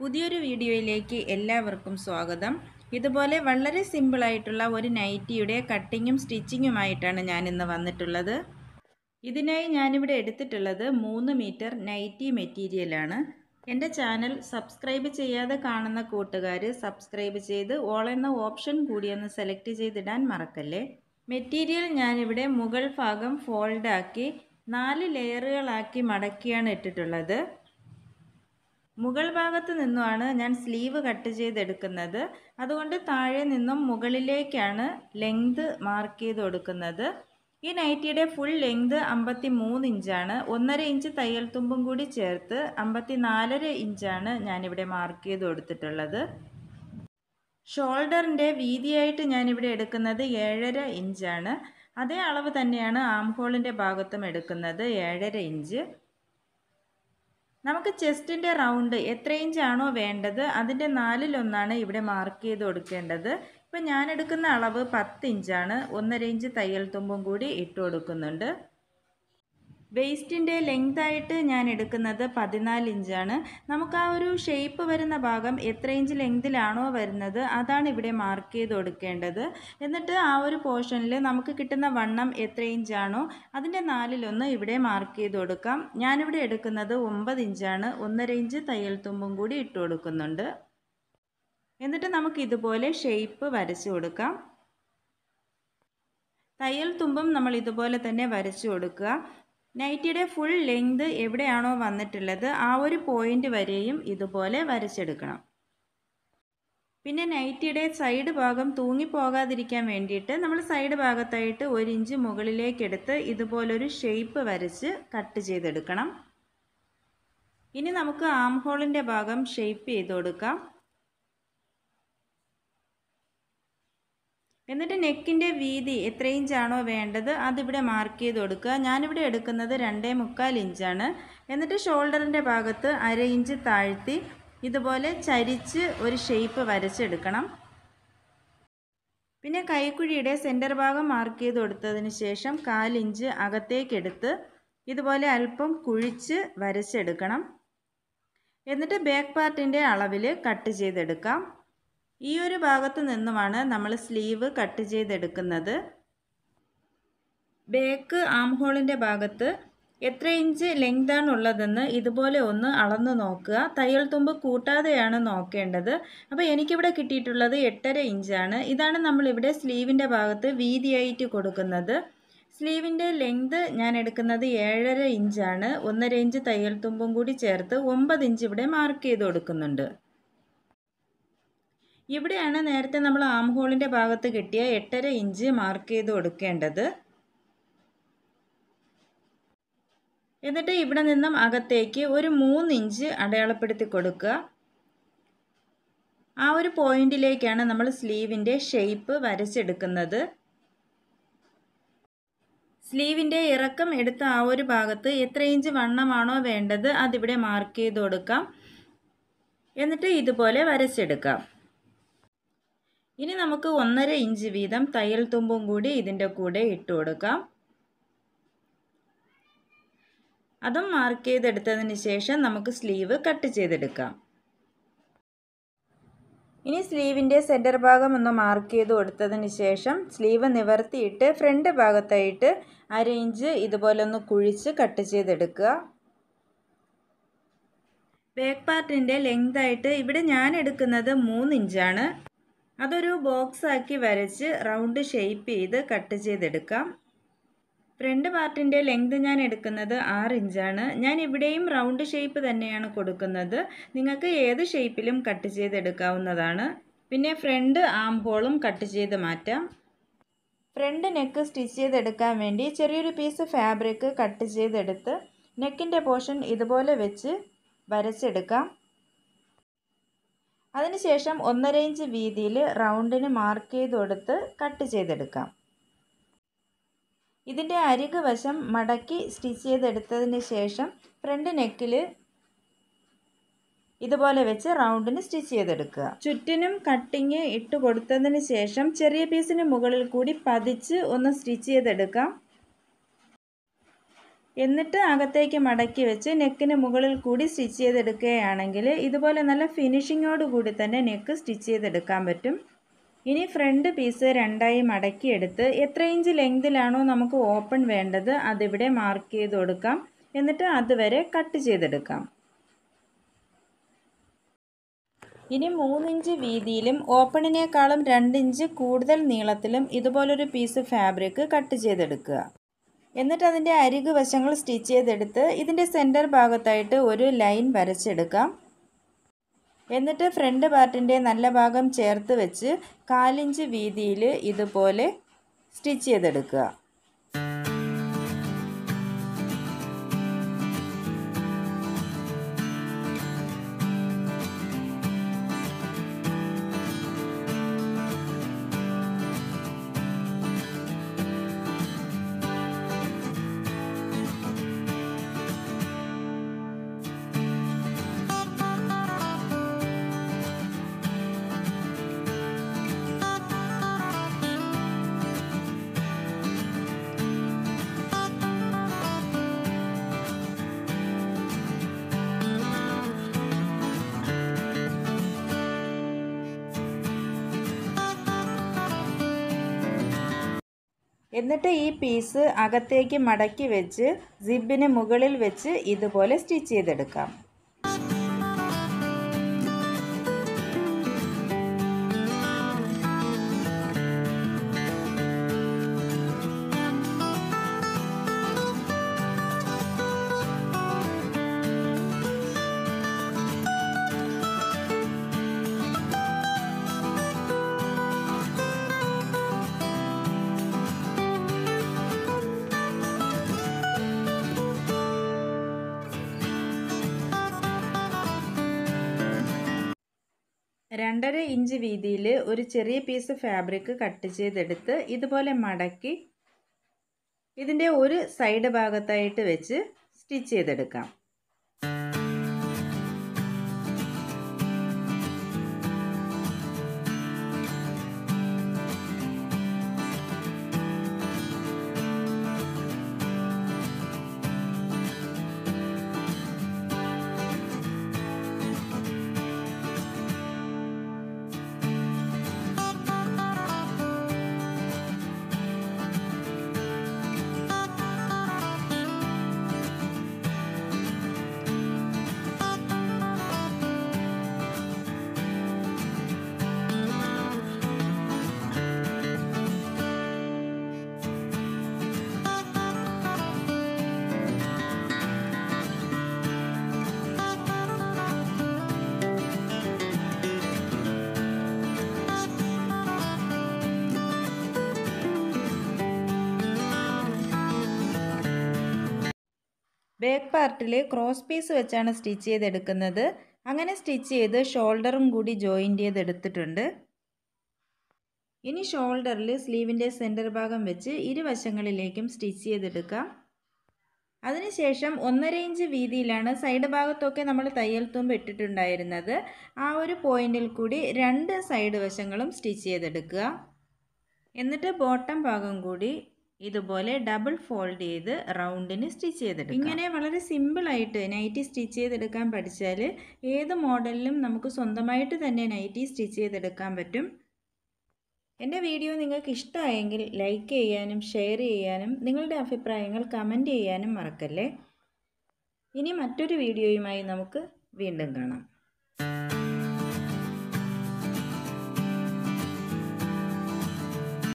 പുതിയൊരു വീഡിയോയിലേക്ക് എല്ലാവർക്കും സ്വാഗതം ഇതുപോലെ വളരെ സിമ്പിളായിട്ടുള്ള ഒരു നൈറ്റിയുടെ കട്ടിങ്ങും സ്റ്റിച്ചിങ്ങുമായിട്ടാണ് ഞാൻ ഇന്ന് വന്നിട്ടുള്ളത് ഇതിനായി ഞാനിവിടെ എടുത്തിട്ടുള്ളത് മൂന്ന് മീറ്റർ നൈറ്റി മെറ്റീരിയലാണ് എൻ്റെ ചാനൽ സബ്സ്ക്രൈബ് ചെയ്യാതെ കാണുന്ന കൂട്ടുകാർ സബ്സ്ക്രൈബ് ചെയ്ത് ഓൾ എന്ന ഓപ്ഷൻ കൂടിയൊന്ന് സെലക്ട് ചെയ്തിടാൻ മറക്കല്ലേ മെറ്റീരിയൽ ഞാനിവിടെ മുകൾ ഭാഗം ഫോൾഡാക്കി നാല് ലെയറുകളാക്കി മടക്കിയാണ് ഇട്ടിട്ടുള്ളത് മുകൾ ഭാഗത്ത് നിന്നുമാണ് ഞാൻ സ്ലീവ് കട്ട് ചെയ്തെടുക്കുന്നത് അതുകൊണ്ട് താഴെ നിന്നും മുകളിലേക്കാണ് ലെങ്ത് മാർക്ക് ചെയ്ത് കൊടുക്കുന്നത് ഈ നൈറ്റിയുടെ ഫുൾ ലെങ്ത് അമ്പത്തി മൂന്ന് ഇഞ്ചാണ് ഒന്നര ഇഞ്ച് തയ്യൽ തുമ്പും കൂടി ചേർത്ത് അമ്പത്തി നാലര ഇഞ്ചാണ് ഞാനിവിടെ മാർക്ക് ചെയ്ത് കൊടുത്തിട്ടുള്ളത് ഷോൾഡറിൻ്റെ വീതിയായിട്ട് ഞാനിവിടെ എടുക്കുന്നത് ഏഴര ഇഞ്ചാണ് അതേ അളവ് തന്നെയാണ് ആം ഹോളിൻ്റെ ഭാഗത്തും എടുക്കുന്നത് ഏഴര ഇഞ്ച് നമുക്ക് ചെസ്റ്റിൻ്റെ റൗണ്ട് എത്ര ഇഞ്ചാണോ വേണ്ടത് അതിൻ്റെ നാലിലൊന്നാണ് ഇവിടെ മാർക്ക് ചെയ്ത് കൊടുക്കേണ്ടത് ഇപ്പം ഞാൻ എടുക്കുന്ന അളവ് പത്ത് ഇഞ്ചാണ് ഒന്നര ഇഞ്ച് തയ്യൽ തുമ്പും കൂടി ഇട്ട് കൊടുക്കുന്നുണ്ട് വേസ്റ്റിൻ്റെ ലെങ്തായിട്ട് ഞാൻ എടുക്കുന്നത് പതിനാല് ഇഞ്ചാണ് നമുക്ക് ആ ഒരു ഷേപ്പ് വരുന്ന ഭാഗം എത്ര ഇഞ്ച് ലെങ്തിലാണോ വരുന്നത് അതാണ് ഇവിടെ മാർക്ക് ചെയ്ത് കൊടുക്കേണ്ടത് എന്നിട്ട് ആ ഒരു പോർഷനിൽ നമുക്ക് കിട്ടുന്ന വണ്ണം എത്ര ഇഞ്ചാണോ അതിൻ്റെ നാലിലൊന്ന് ഇവിടെ മാർക്ക് ചെയ്ത് കൊടുക്കാം ഞാനിവിടെ എടുക്കുന്നത് ഒമ്പത് ഇഞ്ചാണ് ഒന്നര ഇഞ്ച് തയ്യൽ തുമ്പും കൂടി ഇട്ട് കൊടുക്കുന്നുണ്ട് എന്നിട്ട് നമുക്ക് ഇതുപോലെ ഷേപ്പ് വരച്ചു കൊടുക്കാം തയ്യൽ തുമ്പും നമ്മൾ ഇതുപോലെ തന്നെ വരച്ചു കൊടുക്കുക നൈറ്റിയുടെ ഫുൾ ലെങ്ത് എവിടെയാണോ വന്നിട്ടുള്ളത് ആ ഒരു പോയിന്റ് വരെയും ഇതുപോലെ വരച്ചെടുക്കണം പിന്നെ നൈറ്റിയുടെ സൈഡ് ഭാഗം തൂങ്ങിപ്പോകാതിരിക്കാൻ വേണ്ടിയിട്ട് നമ്മൾ സൈഡ് ഭാഗത്തായിട്ട് ഒരു ഇഞ്ച് മുകളിലേക്കെടുത്ത് ഇതുപോലൊരു ഷേപ്പ് വരച്ച് കട്ട് ചെയ്തെടുക്കണം ഇനി നമുക്ക് ആം ഹോളിൻ്റെ ഭാഗം ഷേപ്പ് ചെയ്ത് കൊടുക്കാം എന്നിട്ട് നെക്കിൻ്റെ വീതി എത്ര ഇഞ്ചാണോ വേണ്ടത് അതിവിടെ മാർക്ക് ചെയ്ത് കൊടുക്കുക ഞാനിവിടെ എടുക്കുന്നത് രണ്ടേ മുക്കാൽ ഇഞ്ചാണ് എന്നിട്ട് ഷോൾഡറിൻ്റെ ഭാഗത്ത് അര ഇഞ്ച് താഴ്ത്തി ഇതുപോലെ ചരിച്ച് ഒരു ഷേപ്പ് വരച്ചെടുക്കണം പിന്നെ കൈക്കുഴിയുടെ സെൻറ്റർ ഭാഗം മാർക്ക് ചെയ്ത് കൊടുത്തതിന് ശേഷം കാലിഞ്ച് അകത്തേക്കെടുത്ത് ഇതുപോലെ അല്പം കുഴിച്ച് വരച്ചെടുക്കണം എന്നിട്ട് ബാക്ക് പാർട്ടിൻ്റെ അളവിൽ കട്ട് ചെയ്തെടുക്കാം ഈ ഒരു ഭാഗത്ത് നിന്നുമാണ് നമ്മൾ സ്ലീവ് കട്ട് ചെയ്തെടുക്കുന്നത് ബേക്ക് ആം ഹോളിൻ്റെ ഭാഗത്ത് എത്ര ഇഞ്ച് ലെങ്താണ് ഉള്ളതെന്ന് ഇതുപോലെ ഒന്ന് അളന്ന് നോക്കുക തയ്യൽ തുമ്പ് കൂട്ടാതെയാണ് നോക്കേണ്ടത് അപ്പോൾ എനിക്കിവിടെ കിട്ടിയിട്ടുള്ളത് എട്ടര ഇഞ്ചാണ് ഇതാണ് നമ്മളിവിടെ സ്ലീവിൻ്റെ ഭാഗത്ത് വീതിയായിട്ട് കൊടുക്കുന്നത് സ്ലീവിൻ്റെ ലെങ്ത് ഞാൻ എടുക്കുന്നത് ഏഴര ഇഞ്ചാണ് ഒന്നര ഇഞ്ച് തയ്യൽ തുമ്പും കൂടി ചേർത്ത് ഒമ്പത് ഇഞ്ച് ഇവിടെ മാർക്ക് ചെയ്ത് കൊടുക്കുന്നുണ്ട് ഇവിടെയാണ് നേരത്തെ നമ്മൾ ആം ഹോളിൻ്റെ ഭാഗത്ത് കിട്ടിയ എട്ടര ഇഞ്ച് മാർക്ക് ചെയ്ത് കൊടുക്കേണ്ടത് എന്നിട്ട് ഇവിടെ നിന്നും അകത്തേക്ക് ഒരു മൂന്ന് ഇഞ്ച് അടയാളപ്പെടുത്തി കൊടുക്കുക ആ ഒരു പോയിന്റിലേക്കാണ് നമ്മൾ സ്ലീവിൻ്റെ ഷേപ്പ് വരച്ചെടുക്കുന്നത് സ്ലീവിൻ്റെ ഇറക്കം എടുത്ത ആ ഒരു ഭാഗത്ത് എത്ര ഇഞ്ച് വണ്ണമാണോ വേണ്ടത് അതിവിടെ മാർക്ക് ചെയ്ത് കൊടുക്കാം എന്നിട്ട് ഇതുപോലെ വരച്ചെടുക്കാം ഇനി നമുക്ക് ഒന്നര ഇഞ്ച് വീതം തയ്യൽ തുമ്പും കൂടി ഇതിൻ്റെ കൂടെ ഇട്ട് കൊടുക്കാം അതും മാർക്ക് ചെയ്തെടുത്തതിന് ശേഷം നമുക്ക് സ്ലീവ് കട്ട് ചെയ്തെടുക്കാം ഇനി സ്ലീവിൻ്റെ സെൻറ്റർ ഭാഗം ഒന്ന് മാർക്ക് ചെയ്ത് കൊടുത്തതിന് ശേഷം സ്ലീവ് നിവർത്തിയിട്ട് ഫ്രണ്ട് ഭാഗത്തായിട്ട് അര ഇഞ്ച് ഇതുപോലെ ഒന്ന് കുഴിച്ച് കട്ട് ചെയ്തെടുക്കുക ബാക്ക് പാർട്ടിൻ്റെ ലെങ്തായിട്ട് ഇവിടെ ഞാൻ എടുക്കുന്നത് മൂന്ന് ഇഞ്ചാണ് അതൊരു ബോക്സ് ആക്കി വരച്ച് റൗണ്ട് ഷേപ്പ് ചെയ്ത് കട്ട് ചെയ്തെടുക്കാം ഫ്രണ്ട് പാർട്ടിൻ്റെ ലെങ്ത് ഞാൻ എടുക്കുന്നത് ആറ് ഇഞ്ചാണ് ഞാൻ ഇവിടെയും റൗണ്ട് ഷേപ്പ് തന്നെയാണ് കൊടുക്കുന്നത് നിങ്ങൾക്ക് ഏത് ഷേപ്പിലും കട്ട് ചെയ്തെടുക്കാവുന്നതാണ് പിന്നെ ഫ്രണ്ട് ആം ഹോളും കട്ട് ചെയ്ത് മാറ്റാം ഫ്രണ്ട് നെക്ക് സ്റ്റിച്ച് ചെയ്തെടുക്കാൻ വേണ്ടി ചെറിയൊരു പീസ് ഫാബ്രിക് കട്ട് ചെയ്തെടുത്ത് നെക്കിൻ്റെ പോർഷൻ ഇതുപോലെ വെച്ച് വരച്ചെടുക്കാം അതിനുശേഷം ഒന്നര ഇഞ്ച് വീതിയിൽ റൗണ്ടിന് മാർക്ക് ചെയ്ത് കൊടുത്ത് കട്ട് ചെയ്തെടുക്കാം ഇതിൻ്റെ അരിക് വശം മടക്കി സ്റ്റിച്ച് ചെയ്തെടുത്തതിന് ശേഷം ഫ്രണ്ട് നെക്കിൽ ഇതുപോലെ വെച്ച് റൗണ്ടിന് സ്റ്റിച്ച് ചെയ്തെടുക്കുക ചുറ്റിനും കട്ടിങ് ഇട്ട് കൊടുത്തതിന് ശേഷം ചെറിയ പീസിന് മുകളിൽ കൂടി പതിച്ച് ഒന്ന് സ്റ്റിച്ച് ചെയ്തെടുക്കാം എന്നിട്ട് അകത്തേക്ക് മടക്കി വെച്ച് നെക്കിന് മുകളിൽ കൂടി സ്റ്റിച്ച് ചെയ്തെടുക്കുകയാണെങ്കിൽ ഇതുപോലെ നല്ല ഫിനിഷിങ്ങോട് കൂടി തന്നെ നെക്ക് സ്റ്റിച്ച് ചെയ്തെടുക്കാൻ പറ്റും ഇനി ഫ്രണ്ട് പീസ് രണ്ടായി മടക്കിയെടുത്ത് എത്ര ഇഞ്ച് ലെങ്തിലാണോ നമുക്ക് ഓപ്പൺ വേണ്ടത് അതിവിടെ മാർക്ക് ചെയ്ത് കൊടുക്കാം എന്നിട്ട് അതുവരെ കട്ട് ചെയ്തെടുക്കാം ഇനി മൂന്നിഞ്ച് വീതിയിലും ഓപ്പണിനേക്കാളും രണ്ടിഞ്ച് കൂടുതൽ നീളത്തിലും ഇതുപോലൊരു പീസ് ഫാബ്രിക് കട്ട് ചെയ്തെടുക്കുക എന്നിട്ട് അതിൻ്റെ അരികു വശങ്ങൾ സ്റ്റിച്ച് ചെയ്തെടുത്ത് ഇതിൻ്റെ സെൻറ്റർ ഭാഗത്തായിട്ട് ഒരു ലൈൻ വരച്ചെടുക്കാം എന്നിട്ട് ഫ്രണ്ട് പാർട്ടിൻ്റെ നല്ല ഭാഗം ചേർത്ത് വെച്ച് കാലിഞ്ച് വീതിയിൽ ഇതുപോലെ സ്റ്റിച്ച് ചെയ്തെടുക്കുക എന്നിട്ട് ഈ പീസ് അകത്തേക്ക് മടക്കി വെച്ച് സിബിന് മുകളിൽ വെച്ച് ഇതുപോലെ സ്റ്റിച്ച് ചെയ്തെടുക്കാം രണ്ടര ഇഞ്ച് വീതിയിൽ ഒരു ചെറിയ പീസ് ഫാബ്രിക് കട്ട് ചെയ്തെടുത്ത് ഇതുപോലെ മടക്കി ഇതിൻ്റെ ഒരു സൈഡ് ഭാഗത്തായിട്ട് വെച്ച് സ്റ്റിച്ച് ചെയ്തെടുക്കാം ബാക്ക് പാർട്ടിൽ ക്രോസ് പീസ് വെച്ചാണ് സ്റ്റിച്ച് ചെയ്തെടുക്കുന്നത് അങ്ങനെ സ്റ്റിച്ച് ചെയ്ത് ഷോൾഡറും കൂടി ജോയിൻ്റ് ചെയ്തെടുത്തിട്ടുണ്ട് ഇനി ഷോൾഡറിൽ സ്ലീവിൻ്റെ സെൻറ്റർ ഭാഗം വെച്ച് ഇരുവശങ്ങളിലേക്കും സ്റ്റിച്ച് ചെയ്തെടുക്കാം അതിനുശേഷം ഒന്നര ഇഞ്ച് വീതിയിലാണ് സൈഡ് ഭാഗത്തൊക്കെ നമ്മൾ തയ്യൽ തുമ്പ് ഇട്ടിട്ടുണ്ടായിരുന്നത് ആ ഒരു പോയിന്റിൽ കൂടി രണ്ട് സൈഡ് വശങ്ങളും സ്റ്റിച്ച് ചെയ്തെടുക്കുക എന്നിട്ട് ബോട്ടം ഭാഗം കൂടി ഇതുപോലെ ഡബിൾ ഫോൾഡ് ചെയ്ത് റൗണ്ടിന് സ്റ്റിച്ച് ചെയ്തെടുക്കുക ഇങ്ങനെ വളരെ സിമ്പിളായിട്ട് നൈറ്റി സ്റ്റിച്ച് ചെയ്തെടുക്കാൻ പഠിച്ചാൽ ഏത് മോഡലിലും നമുക്ക് സ്വന്തമായിട്ട് തന്നെ നൈറ്റി സ്റ്റിച്ച് ചെയ്തെടുക്കാൻ പറ്റും എൻ്റെ വീഡിയോ നിങ്ങൾക്ക് ഇഷ്ടമായെങ്കിൽ ലൈക്ക് ചെയ്യാനും ഷെയർ ചെയ്യാനും നിങ്ങളുടെ അഭിപ്രായങ്ങൾ കമൻറ്റ് ചെയ്യാനും മറക്കല്ലേ ഇനി മറ്റൊരു വീഡിയോയുമായി നമുക്ക് വീണ്ടും കാണാം